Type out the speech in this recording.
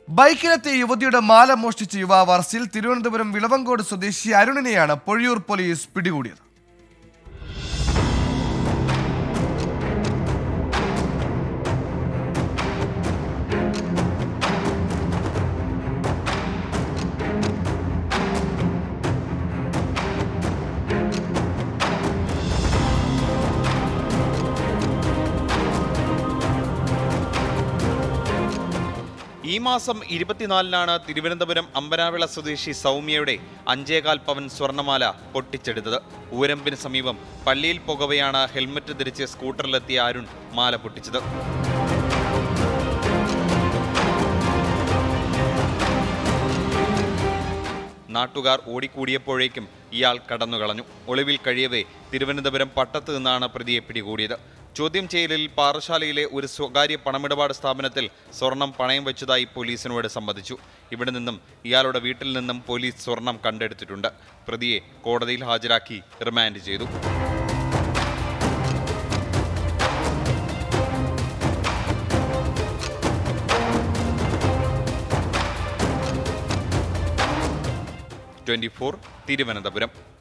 ബൈക്കിലെത്തിയ യുവതിയുടെ മാല മോഷ്ടിച്ച യുവാവ് അറസ്റ്റിൽ തിരുവനന്തപുരം വിളവങ്കോട് സ്വദേശി അരുണിനെയാണ് പൊഴിയൂർ പോലീസ് പിടികൂടിയത് ഈ മാസം ഇരുപത്തിനാലിനാണ് തിരുവനന്തപുരം അമ്പനാവിള സ്വദേശി സൗമ്യയുടെ അഞ്ചേകാൽ പവൻ സ്വർണമാല പൊട്ടിച്ചെടുത്തത് ഊരമ്പിന് സമീപം പള്ളിയിൽ പുകവെയാണ് ഹെൽമറ്റ് ധരിച്ച് സ്കൂട്ടറിലെത്തിയ അരുൺ മാല പൊട്ടിച്ചത് നാട്ടുകാർ ഓടിക്കൂടിയപ്പോഴേക്കും ഇയാൾ കടന്നുകളഞ്ഞു ഒളിവിൽ കഴിയവേ തിരുവനന്തപുരം പട്ടത്ത് നിന്നാണ് പ്രതിയെ പിടികൂടിയത് ചോദ്യം ചെയ്യലിൽ പാറശാലയിലെ ഒരു സ്വകാര്യ പണമിടപാട് സ്ഥാപനത്തിൽ സ്വർണം പണയം വെച്ചതായി പോലീസിനോട് സമ്മതിച്ചു ഇവിടെ നിന്നും ഇയാളുടെ വീട്ടിൽ നിന്നും പോലീസ് സ്വർണം കണ്ടെടുത്തിട്ടുണ്ട് പ്രതിയെ കോടതിയിൽ ഹാജരാക്കി റിമാൻഡ് ചെയ്തു ട്വന്റി തിരുവനന്തപുരം